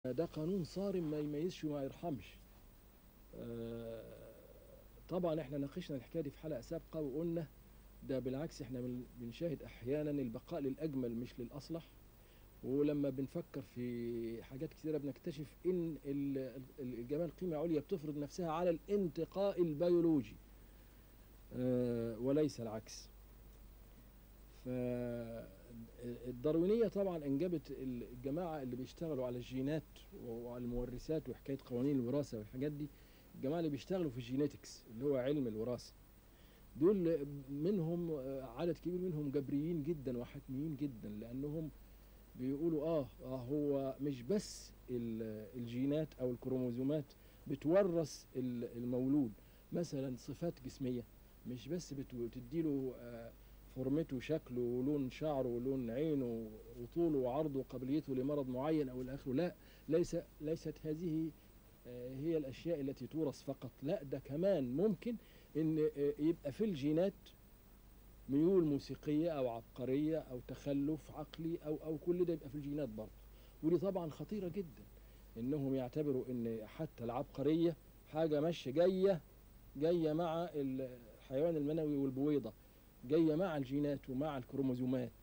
ده قانون صارم ما يميزش وما يرحمش آه، طبعا احنا ناقشنا الحكايه دي في حلقه سابقه وقلنا ده بالعكس احنا بن- بنشاهد احيانا البقاء للاجمل مش للاصلح ولما بنفكر في حاجات كثيره بنكتشف ان ال- ال- الجمال قيمه عليا بتفرض نفسها على الانتقاء البيولوجي آه، وليس العكس فالداروينية طبعا انجبت الجماعة اللي بيشتغلوا على الجينات وعلى المورثات وحكاية قوانين الوراثة والحاجات دي الجماعة اللي بيشتغلوا في الجينيتكس اللي هو علم الوراثة دول منهم آه، عدد كبير منهم جبريين جدا وحتميين جدا لأنهم بيقولوا آه, آه هو مش بس ال- الجينات أو الكروموزومات بتورث ال- المولود مثلا صفات جسمية مش بس بت- بتديله آه فورمته وشكله ولون شعره ولون عينه وطوله وعرضه وقابليته لمرض معين او الى اخره لا ليس ليست هذه آه، هي الاشياء التي تورث فقط لا ده كمان ممكن ان آه، يبقى في الجينات ميول موسيقيه او عبقريه او تخلف عقلي او او كل ده يبقى في الجينات برضه ودي طبعا خطيره جدا انهم يعتبروا ان حتى العبقريه حاجه ماشيه جايه جايه مع الحيوان المنوي والبويضه جايه مع الجينات ومع الكروموزومات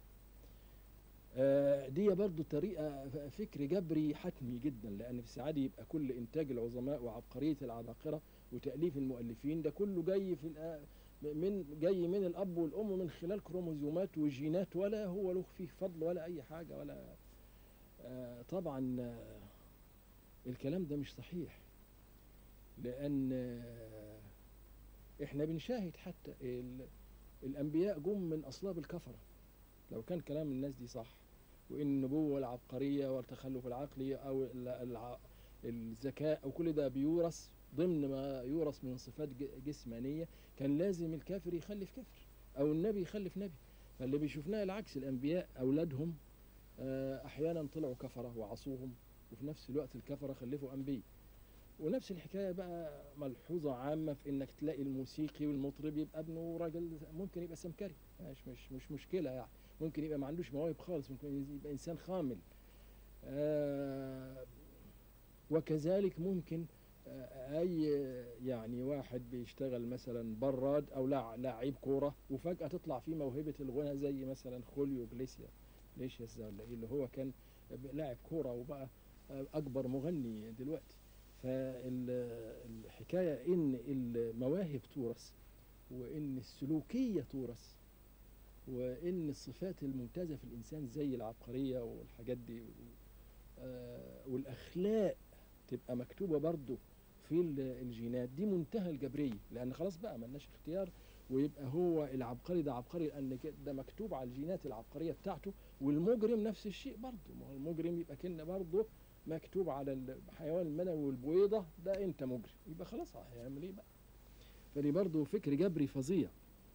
آه، دي برضو طريقة ف- فكر جبري حتمي جدا لأن في السعادة يبقى كل إنتاج العظماء وعبقرية العباقرة وتأليف المؤلفين ده كله جاي في الآ- من جاي من الأب والأم من خلال كروموزومات وجينات ولا هو له فيه فضل ولا أي حاجة ولا آه، طبعا آه، الكلام ده مش صحيح لأن آه، إحنا بنشاهد حتى ال- الأنبياء جم من أصلاب الكفرة لو كان كلام الناس دي صح وإن النبوة والعبقرية والتخلف العقلي أو ال- الع- الذكاء أو كل ده بيورث ضمن ما يورث من صفات ج- جسمانية كان لازم الكافر يخلف كافر أو النبي يخلف نبي فاللي بيشوفناه العكس الأنبياء أولادهم آه، أحيانا طلعوا كفرة وعصوهم وفي نفس الوقت الكفرة خلفوا أنبياء ونفس الحكايه بقى ملحوظه عامه في انك تلاقي الموسيقي والمطرب يبقى ابنه راجل ممكن يبقى سمكري مش مش مش مشكله يعني ممكن يبقى ما عندوش مواهب خالص ممكن يبقى انسان خامل آه وكذلك ممكن آه اي يعني واحد بيشتغل مثلا براد او لاع- لاعب كوره وفجاه تطلع فيه موهبه الغنى زي مثلا خوليو جليسيا جليسياس ده ولا ايه اللي هو كان لاعب كوره وبقى آه، اكبر مغني دلوقتي فالحكاية إن المواهب تورث وإن السلوكية تورث وإن الصفات الممتازة في الإنسان زي العبقرية والحاجات دي آه، والأخلاق تبقى مكتوبة برضو في ال- الجينات دي منتهى الجبرية لأن خلاص بقى ملناش اختيار ويبقى هو العبقري ده عبقري لأن كده- ده مكتوب على الجينات العبقرية بتاعته والمجرم نفس الشيء برضو ما هو المجرم يبقى كأن برضو مكتوب على الحيوان المنوي والبويضة ده انت مجرم يبقى خلاص هيعمل ايه بقى فدي برضو فكر جبري فظيع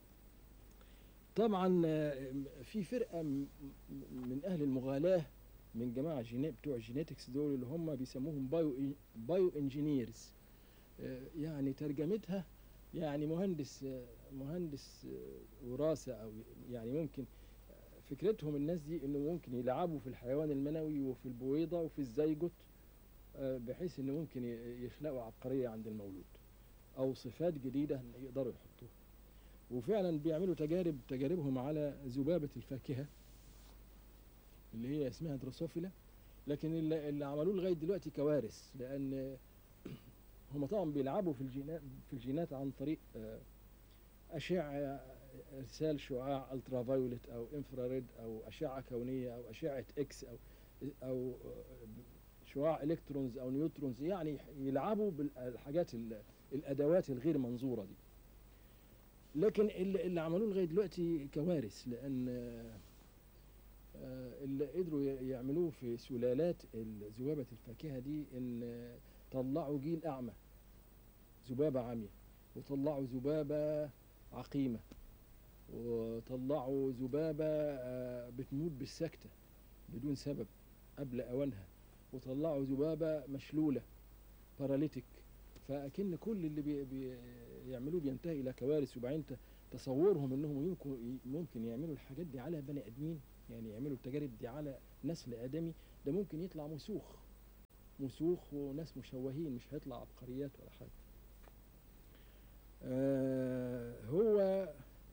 طبعا آه، في فرقة م- م- من اهل المغالاة من جماعة جيني بتوع الجينيتكس دول اللي هم بيسموهم بايو بايو انجينيرز يعني ترجمتها يعني مهندس آه، مهندس آه، وراثة او يعني ممكن فكرتهم الناس دي انه ممكن يلعبوا في الحيوان المنوي وفي البويضة وفي الزيجوت آه، بحيث انه ممكن ي- يخلقوا عبقرية عند المولود او صفات جديدة يقدروا يحطوها وفعلا بيعملوا تجارب تجاربهم على ذبابة الفاكهة اللي هي اسمها دروسوفيلا لكن اللي, اللي عملوه لغاية دلوقتي كوارث لان هم طبعا بيلعبوا في الجينات في الجينات عن طريق آه، أشعة إرسال شعاع ألترا فايولت أو انفراريد أو أشعة كونية أو أشعة إكس أو أو شعاع إلكترونز أو نيوترونز يعني يلعبوا بالحاجات ال- الأدوات الغير منظورة دي لكن اللي, اللي عملوه لغاية دلوقتي كوارث لأن آه، آه، اللي قدروا ي- يعملوه في سلالات ال- ذبابة الفاكهة دي إن آه، طلعوا جيل أعمى ذبابة عمية وطلعوا ذبابة عقيمة وطلعوا ذبابة آه، بتموت بالسكتة بدون سبب قبل أوانها وطلعوا ذبابة مشلولة باراليتيك فأكن كل اللي بي بي يعملوه بينتهي إلى كوارث وبعدين ت- تصورهم إنهم يمكن ممكن يعملوا الحاجات دي على بني آدمين يعني يعملوا التجارب دي على نسل آدمي ده ممكن يطلع مسوخ مسوخ وناس مشوهين مش هيطلع عبقريات ولا حاجة آه هو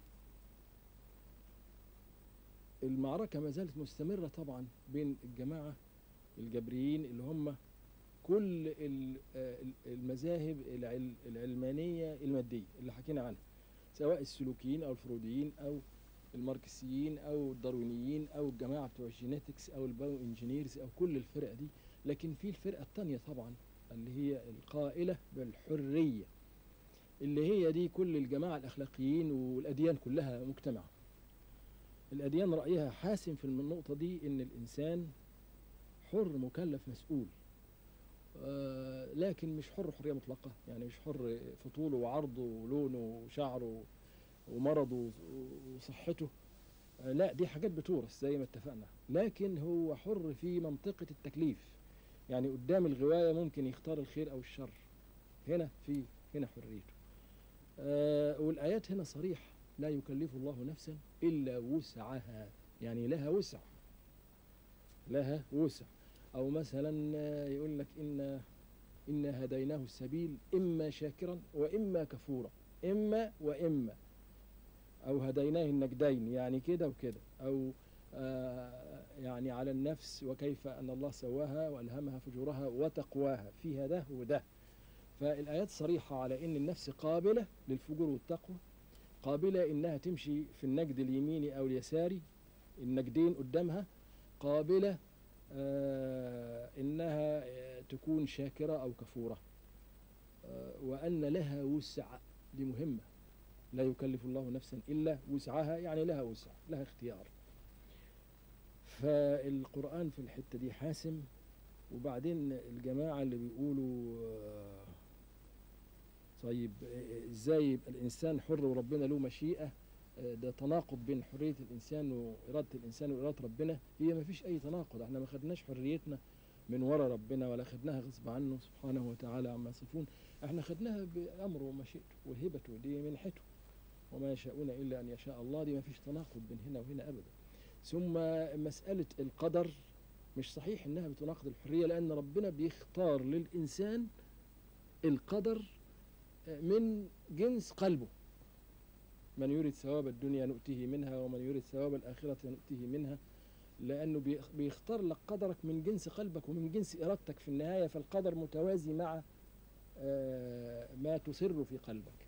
المعركة ما زالت مستمرة طبعا بين الجماعة الجبريين اللي هم كل ال- آه، المذاهب العل- العلمانية المادية اللي حكينا عنها سواء السلوكيين أو الفرويديين أو الماركسيين أو الداروينيين أو الجماعة بتوع الجينيتكس أو البايو انجينيرز أو كل الفرق دي لكن في الفرقة التانية طبعا اللي هي القائلة بالحرية اللي هي دي كل الجماعة الأخلاقيين والأديان كلها مجتمعة الأديان رأيها حاسم في النقطة دي إن الإنسان حر مكلف مسؤول آه، لكن مش حر حرية مطلقة يعني مش حر في طوله وعرضه ولونه وشعره ومرضه وصحته آه، لا دي حاجات بتورث زي ما اتفقنا لكن هو حر في منطقة التكليف يعني قدام الغواية ممكن يختار الخير أو الشر هنا في هنا حريته آه، والآيات هنا صريحة لا يكلف الله نفسا إلا وسعها يعني لها وسع لها وسع أو مثلا آه، يقول لك إن إنا هديناه السبيل إما شاكرا وإما كفورا إما وإما أو هديناه النجدين يعني كده وكده أو آه، يعني على النفس وكيف أن الله سواها وألهمها فجورها وتقواها فيها ده وده فالآيات صريحة على أن النفس قابلة للفجور والتقوى قابلة إنها تمشي في النجد اليميني أو اليساري النجدين قدامها قابلة آه، إنها آه، تكون شاكرة أو كفورة آه، وأن لها وسع دي مهمة لا يكلف الله نفسا إلا وسعها يعني لها وسع لها اختيار فالقرآن في الحتة دي حاسم وبعدين الجماعة اللي بيقولوا آه، طيب آه، ازاي يبقى الانسان حر وربنا له مشيئة آه، ده تناقض بين حرية الانسان وإرادة الانسان وإرادة ربنا هي ما فيش اي تناقض احنا ما خدناش حريتنا من ورا ربنا ولا خدناها غصب عنه سبحانه وتعالى عما يصفون احنا خدناها بأمره ومشيئته وهبته دي منحته وما يشاءون إلا أن يشاء الله دي ما فيش تناقض بين هنا وهنا أبدا ثم مسألة القدر مش صحيح انها بتناقض الحريه لان ربنا بيختار للانسان القدر من جنس قلبه من يريد ثواب الدنيا نؤتيه منها ومن يريد ثواب الاخره نؤتيه منها لانه بيخ- بيختار لك قدرك من جنس قلبك ومن جنس ارادتك في النهايه فالقدر متوازي مع آه، ما تصر في قلبك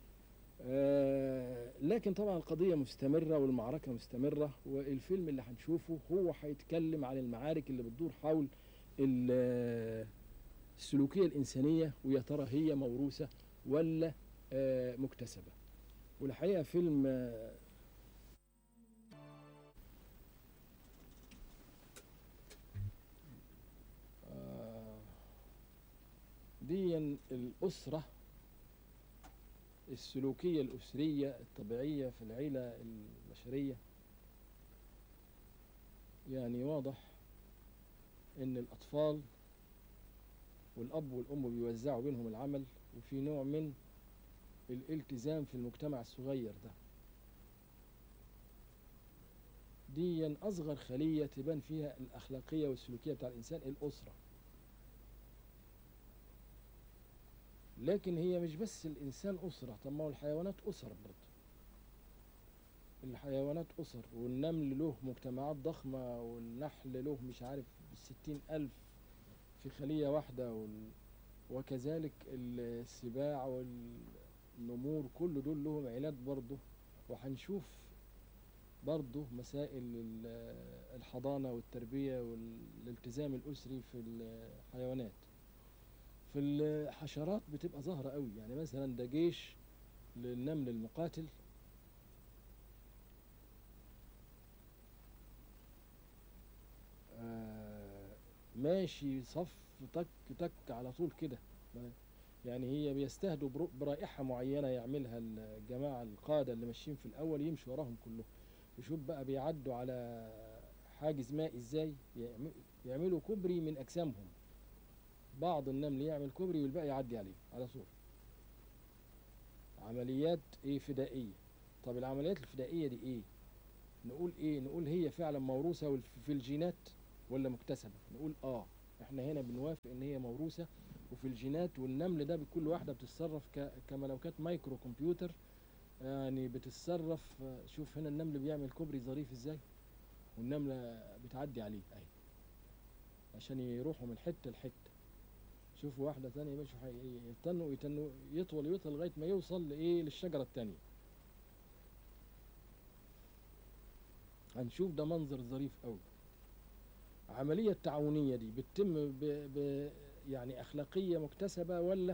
آه، لكن طبعا القضية مستمرة والمعركة مستمرة والفيلم اللي هنشوفه هو هيتكلم عن المعارك اللي بتدور حول ال- السلوكية الإنسانية ويا ترى هي موروثة ولا آه، مكتسبة والحقيقة فيلم آه، آه، دي الأسرة السلوكية الأسرية الطبيعية في العيلة البشرية يعني واضح إن الأطفال والأب والأم بيوزعوا بينهم العمل وفي نوع من الالتزام في المجتمع الصغير ده دي أصغر خلية تبان فيها الأخلاقية والسلوكية بتاع الإنسان الأسرة لكن هي مش بس الإنسان أسرة طب ما هو الحيوانات أسر برضه الحيوانات أسر والنمل له مجتمعات ضخمة والنحل له مش عارف ستين ألف في خلية واحدة وال... وكذلك السباع والنمور كل دول لهم عيلات برضه وهنشوف برضه مسائل ال- الحضانة والتربية والالتزام الأسري في الحيوانات في الحشرات بتبقى ظاهرة قوي يعني مثلا ده جيش للنمل المقاتل آه، ماشي صف تك تك على طول كده ما- يعني هي بيستهدوا برو- برائحة معينة يعملها الجماعة القادة اللي ماشيين في الأول يمشوا وراهم كلهم يشوف بقى بيعدوا على حاجز مائي ازاي يعم- يعملوا كوبري من أجسامهم بعض النمل يعمل كوبري والباقي يعدي عليه على طول عمليات ايه فدائية طب العمليات الفدائية دي ايه نقول ايه نقول هي فعلا موروثة والف- في الجينات ولا مكتسبة نقول اه احنا هنا بنوافق ان هي موروثه وفي الجينات والنمل ده بكل واحده بتتصرف ك... كما لو كانت مايكرو كمبيوتر يعني بتتصرف آه، شوف هنا النمل بيعمل كوبري ظريف ازاي والنمله بتعدي عليه اهي عشان يروحوا من حته لحته شوفوا واحده ثانيه مش يتنوا يتنوا يطول يطول لغايه ما يوصل لايه للشجره الثانيه هنشوف ده منظر ظريف قوي عملية التعاونية دي بتتم ب... ب... يعني أخلاقية مكتسبة ولا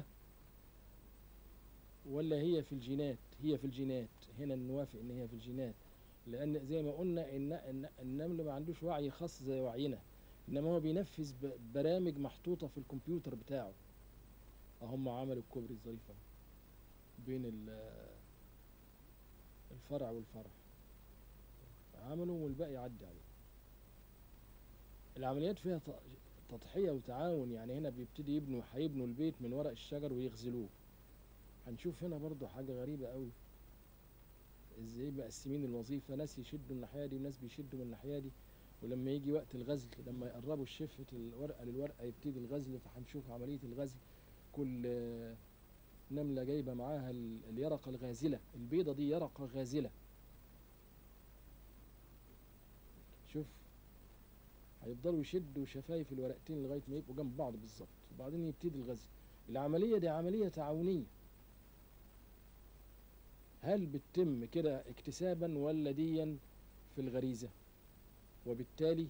ولا هي في الجينات هي في الجينات هنا نوافق ان هي في الجينات لان زي ما قلنا ان إن النمل ما عندوش وعي خاص زي وعينا انما هو بينفذ ب- برامج محطوطة في الكمبيوتر بتاعه هم عملوا الكوبري الظريف أهو بين ال- الفرع والفرع عملوا والباقي يعدي عليه العمليات فيها ت- تضحية وتعاون يعني هنا بيبتدي يبنوا هيبنوا البيت من ورق الشجر ويغزلوه هنشوف هنا برضو حاجة غريبة قوي ازاي مقسمين الوظيفة ناس يشدوا الناحية دي وناس بيشدوا من الناحية دي ولما يجي وقت الغزل لما يقربوا شفة الورقة للورقة يبتدي الغزل فهنشوف عملية الغزل كل آه، نملة جايبة معاها ال- اليرقة الغازلة البيضة دي يرقة غازلة شوف هيفضلوا يشدوا شفايف الورقتين لغاية ما يبقوا جنب بعض بالظبط وبعدين يبتدي الغزل العملية دي عملية تعاونية هل بتتم كده اكتسابا ولا ديا في الغريزة وبالتالي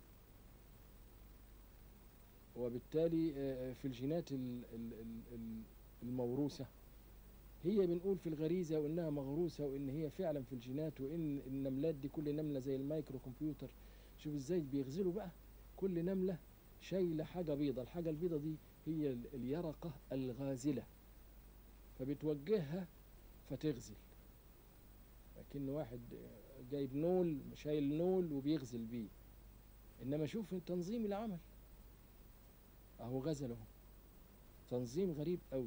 وبالتالي آه، في الجينات ال- ال- ال- ال- الموروثة هي بنقول في الغريزة وإنها مغروسة وإن هي فعلا في الجينات وإن النملات دي كل نملة زي المايكرو كمبيوتر شوف إزاي بيغزلوا بقى كل نملة شايلة حاجة بيضة الحاجة البيضة دي هي ال- اليرقة الغازلة فبتوجهها فتغزل لكن واحد جايب نول شايل نول وبيغزل بيه انما شوف تنظيم العمل اهو غزل اهو تنظيم غريب قوي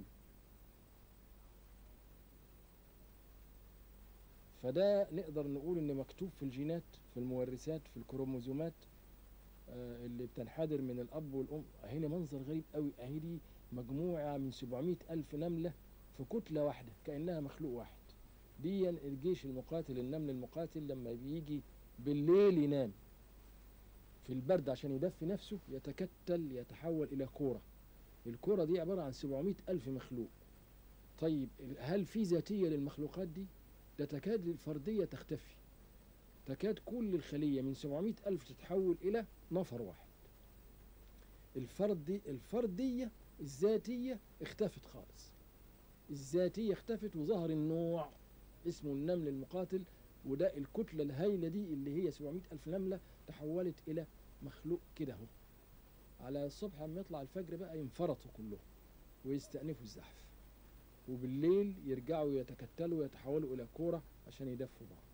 فده نقدر نقول ان مكتوب في الجينات في المورثات في الكروموزومات آه، اللي بتنحدر من الاب والام هنا منظر غريب قوي اهي دي مجموعه من 700 الف نمله في كتله واحده كانها مخلوق واحد دي الجيش المقاتل النمل المقاتل لما بيجي بالليل ينام في البرد عشان يدفي نفسه يتكتل يتحول إلى كورة الكورة دي عبارة عن 700 ألف مخلوق طيب هل في ذاتية للمخلوقات دي؟ ده تكاد الفردية تختفي تكاد كل الخلية من 700 ألف تتحول إلى نفر واحد الفردي الفردية الذاتية اختفت خالص الذاتية اختفت وظهر النوع اسمه النمل المقاتل وده الكتلة الهائلة دي اللي هي 700 ألف نملة تحولت إلى مخلوق كده اهو على الصبح لما يطلع الفجر بقى ينفرطوا كلهم ويستأنفوا الزحف وبالليل يرجعوا يتكتلوا ويتحولوا إلى كورة عشان يدفوا بعض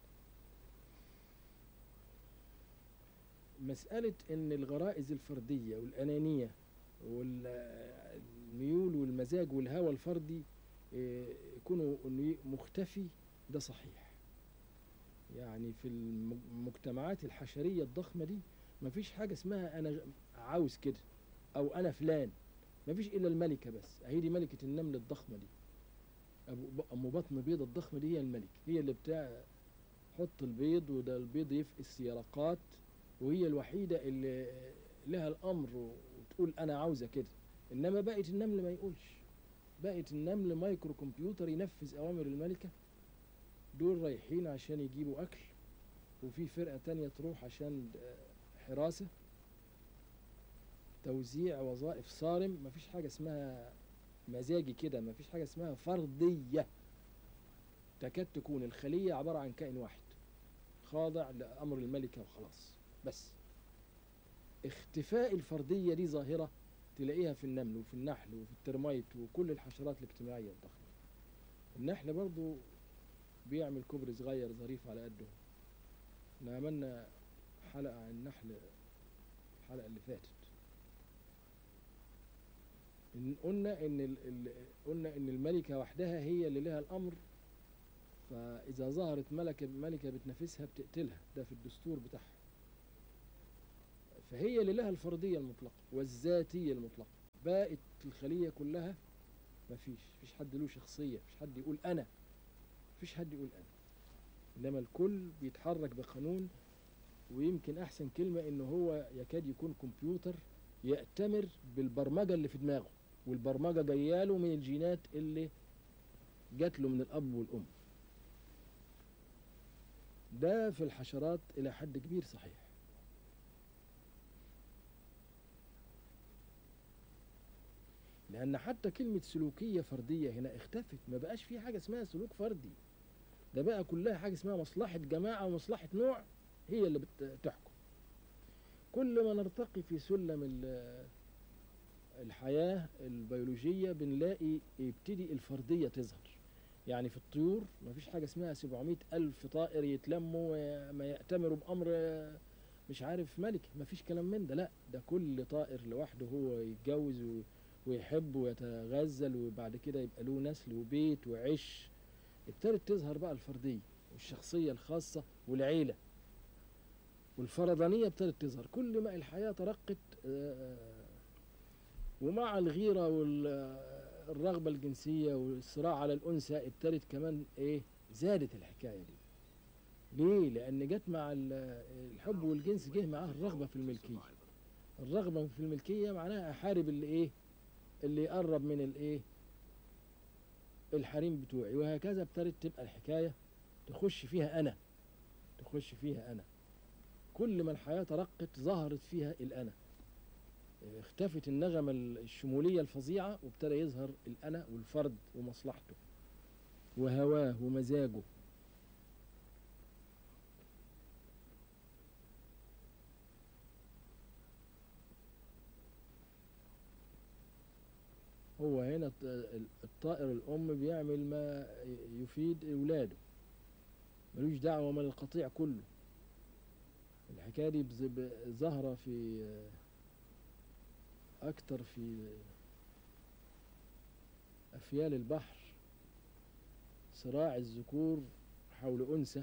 مسألة إن الغرائز الفردية والأنانية والميول والمزاج والهوى الفردي إيه، يكونوا إنه مختفي ده صحيح يعني في المجتمعات الحشرية الضخمة دي مفيش حاجة اسمها أنا غ- عاوز كده أو أنا فلان مفيش إلا الملكة بس أهي دي ملكة النمل الضخمة دي أبو ب- أم بطن بيضة الضخمة دي هي الملك هي اللي بتاع حط البيض وده البيض يفقس يرقات وهي الوحيدة اللي لها الأمر وتقول أنا عاوزة كده إنما بقية النمل ما يقولش بقت النمل مايكرو كمبيوتر ينفذ أوامر الملكة دول رايحين عشان يجيبوا أكل وفي فرقة تانية تروح عشان آه، حراسة توزيع وظائف صارم مفيش حاجة اسمها مزاجي كده مفيش حاجة اسمها فردية تكاد تكون الخلية عبارة عن كائن واحد خاضع لأمر الملكة وخلاص بس اختفاء الفردية دي ظاهرة تلاقيها في النمل وفي النحل وفي الترميت وكل الحشرات الاجتماعية الضخمة النحل برضو بيعمل كوبري صغير ظريف على قده احنا عملنا حلقة عن النحل الحلقة اللي فاتت إن قلنا ان ال ال قلنا ان الملكة وحدها هي اللي لها الامر فاذا ظهرت ملكة ملكة بتنافسها بتقتلها ده في الدستور بتاعها فهي اللي لها الفردية المطلقة والذاتية المطلقة بقت الخلية كلها مفيش مفيش حد له شخصية مفيش حد يقول أنا مفيش حد يقول أنا إنما الكل بيتحرك بقانون ويمكن أحسن كلمة إن هو يكاد يكون كمبيوتر يأتمر بالبرمجة اللي في دماغه والبرمجة جاياله من الجينات اللي جات له من الأب والأم ده في الحشرات إلى حد كبير صحيح لأن حتى كلمة سلوكية فردية هنا اختفت ما بقاش في حاجة اسمها سلوك فردي ده بقى كلها حاجة اسمها مصلحة جماعة ومصلحة نوع هي اللي بتحكم كل ما نرتقي في سلم ال- الحياة البيولوجية بنلاقي يبتدي الفردية تظهر يعني في الطيور ما فيش حاجة اسمها 700 ألف طائر يتلموا ما يأتمروا بأمر مش عارف ملك ما فيش كلام من ده لا ده كل طائر لوحده هو يتجوز و- ويحب ويتغزل وبعد كده يبقى له نسل وبيت وعش ابتدت تظهر بقى الفردية والشخصية الخاصة والعيلة والفردانية ابتدت تظهر كل ما الحياة ترقت آه، ومع الغيرة والرغبة الجنسية والصراع على الأنثى ابتدت كمان إيه زادت الحكاية دي ليه؟ لأن جت مع ال- الحب والجنس جه معاه الرغبة في الملكية الرغبة في الملكية معناها أحارب اللي إيه؟ اللي يقرب من الإيه؟ الحريم بتوعي وهكذا ابتدت تبقى الحكاية تخش فيها أنا تخش فيها أنا كل ما الحياة ترقت ظهرت فيها الأنا اختفت النغمة الشمولية الفظيعة وابتدى يظهر الأنا والفرد ومصلحته وهواه ومزاجه هو هنا الط- الطائر الأم بيعمل ما يفيد أولاده ملوش دعوة من القطيع كله الحكاية دي بز- ب- ظاهرة في أكتر في أفيال البحر صراع الذكور حول أنثى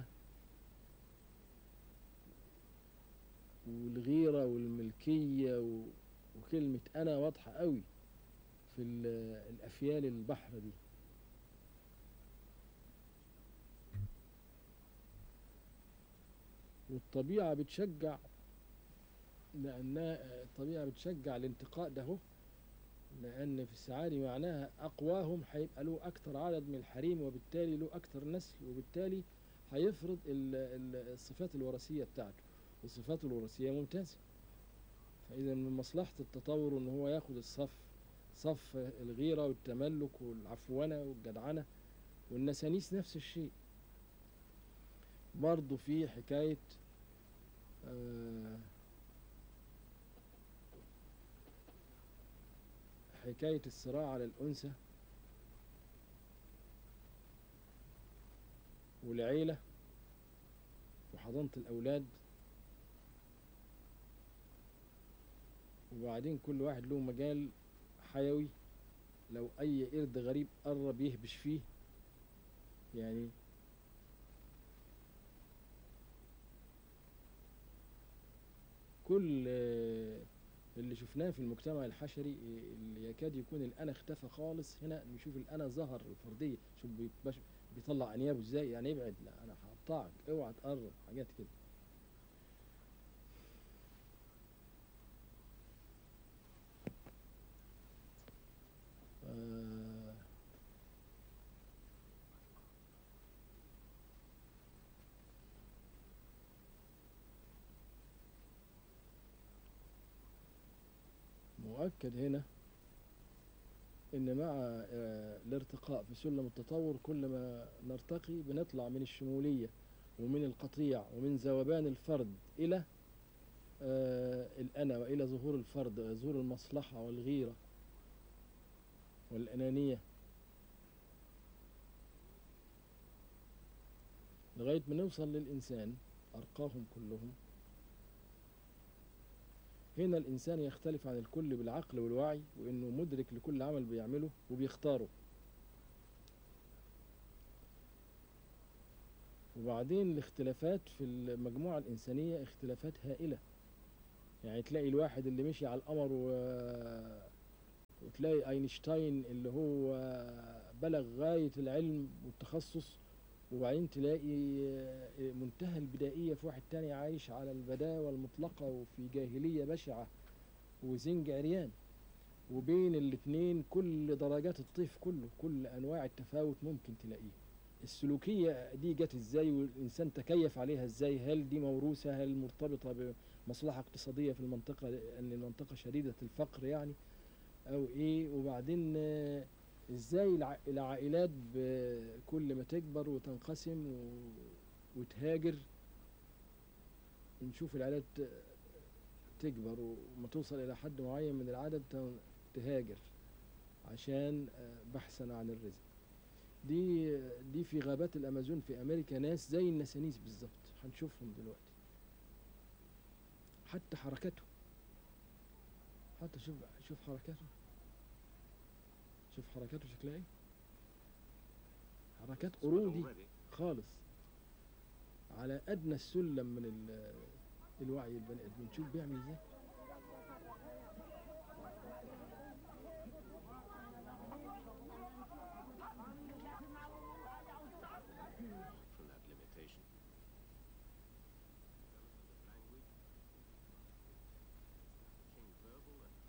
والغيرة والملكية و- وكلمة أنا واضحة قوي في ال- الأفيال البحر دي والطبيعة بتشجع لأنها الطبيعة بتشجع الانتقاء ده هو لأن في السعاري معناها أقواهم هيبقى له أكتر عدد من الحريم وبالتالي له أكتر نسل وبالتالي هيفرض ال- ال- الصفات الوراثية بتاعته والصفات الوراثية ممتازة فإذا من مصلحة التطور إن هو ياخد الصف صف الغيرة والتملك والعفونة والجدعنة والنسانيس نفس الشيء برضه في حكاية آه، حكاية الصراع على الأنثى والعيلة وحضانة الأولاد وبعدين كل واحد له مجال حيوي لو أي قرد غريب قرب يهبش فيه يعني كل آه، اللي شفناه في المجتمع الحشري آه، اللي يكاد يكون الأنا اختفى خالص هنا نشوف الأنا ظهر الفردية شوف بيتبش- بيطلع أنيابه ازاي يعني ابعد لا أنا هقطعك اوعى تقرب حاجات كده آه، مؤكد هنا ان مع آه، الارتقاء في سلم التطور كل ما نرتقي بنطلع من الشمولية ومن القطيع ومن ذوبان الفرد الى آه، الانا والى ظهور الفرد ظهور المصلحة والغيرة والانانية لغاية ما نوصل للإنسان أرقاهم كلهم هنا الإنسان يختلف عن الكل بالعقل والوعي وإنه مدرك لكل عمل بيعمله وبيختاره وبعدين الاختلافات في المجموعة الإنسانية اختلافات هائلة يعني تلاقي الواحد اللي مشي على القمر و... وتلاقي اينشتاين اللي هو بلغ غاية العلم والتخصص وبعدين تلاقي منتهى البدائية في واحد تاني عايش على البداوة المطلقة وفي جاهلية بشعة وزنج عريان وبين الاتنين كل درجات الطيف كله كل انواع التفاوت ممكن تلاقيه السلوكية دي جت ازاي والانسان تكيف عليها ازاي هل دي موروثة هل مرتبطة بمصلحة اقتصادية في المنطقة ان المنطقة شديدة الفقر يعني او ايه وبعدين آه، ازاي الع- العائلات ب- كل ما تكبر وتنقسم و- وتهاجر نشوف العائلات تكبر وما توصل الى حد معين من العدد ت- تهاجر عشان آه، بحثا عن الرزق دي دي في غابات الامازون في امريكا ناس زي النسانيس بالظبط هنشوفهم دلوقتي حتى حركته حتى شوف شوف حركاته شوف حركاته شكلها ايه حركات قرودي خالص على ادنى السلم من ال- الوعي البني ادمين شوف بيعمل ازاي from that limitation. King verbal and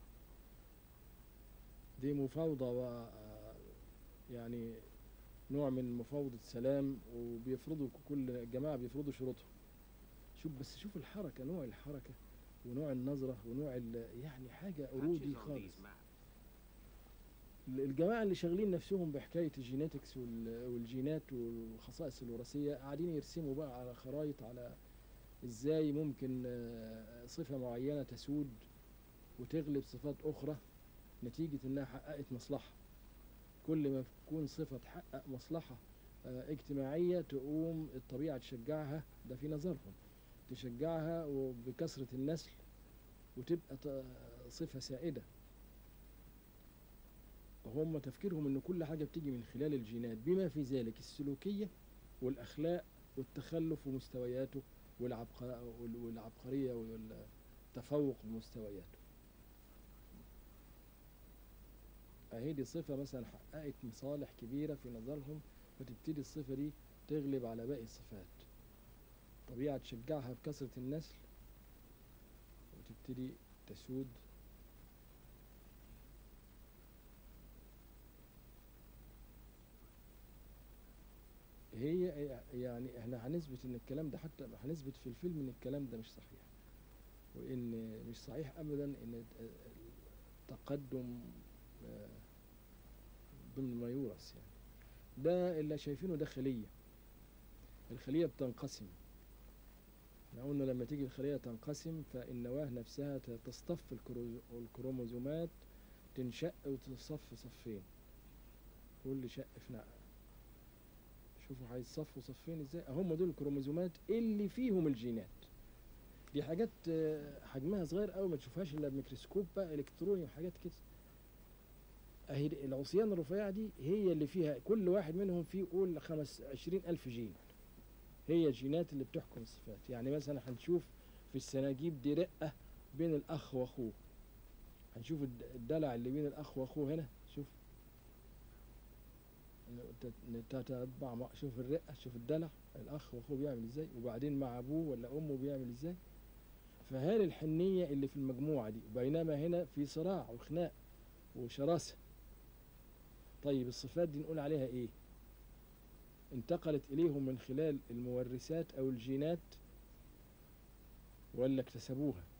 دي مفاوضة و يعني نوع من مفاوضة سلام وبيفرضوا كل الجماعة بيفرضوا شروطهم شوف بس شوف الحركة نوع الحركة ونوع النظرة ونوع ال- يعني حاجة قرودي patches on خالص these maps. الجماعة اللي شاغلين نفسهم بحكاية الجيناتكس وال- والجينات والخصائص الوراثية قاعدين يرسموا بقى على خرايط على ازاي ممكن آه، صفة معينة تسود وتغلب صفات أخرى نتيجة إنها حققت مصلحة كل ما تكون صفة تحقق مصلحة آه، اجتماعية تقوم الطبيعة تشجعها ده في نظرهم تشجعها وبكثرة النسل وتبقى ط- صفة سائدة وهم تفكيرهم ان كل حاجة بتيجي من خلال الجينات بما في ذلك السلوكية والاخلاق والتخلف ومستوياته والعبق- وال- والعبقرية والتفوق بمستوياته اهي دي صفة مثلا حققت مصالح كبيرة في نظرهم فتبتدي الصفة دي تغلب على باقي الصفات طبيعة تشجعها بكثرة النسل وتبتدي تسود هي يعني احنا هنثبت ان الكلام ده حتى هنثبت في الفيلم ان الكلام ده مش صحيح وان مش صحيح ابدا ان التقدم آه، ضمن ما يورث يعني ده اللي شايفينه ده خلية الخلية بتنقسم احنا قلنا لما تيجي الخلية تنقسم فالنواة نفسها ت- تصطف الكرو- الكروموزومات تنشق وتصف صفين كل شق في نقل شوفوا هيتصفوا صفين ازاي هم دول الكروموزومات اللي فيهم الجينات دي حاجات آه، حجمها صغير قوي ما تشوفهاش الا بميكروسكوب بقى الكتروني وحاجات كده اهي العصيان الرفيعة دي هي اللي فيها كل واحد منهم فيه قول خمس عشرين ألف جين هي الجينات اللي بتحكم الصفات يعني مثلا هنشوف في السناجيب دي رقة بين الأخ وأخوه هنشوف الد- الدلع اللي بين الأخ وأخوه هنا شوف ت- تتبع مع شوف الرقة شوف الدلع الأخ وأخوه بيعمل إزاي وبعدين مع أبوه ولا أمه بيعمل إزاي فهذه الحنية اللي في المجموعة دي بينما هنا في صراع وخناق وشراسة طيب الصفات دي نقول عليها ايه انتقلت اليهم من خلال المورثات او الجينات ولا اكتسبوها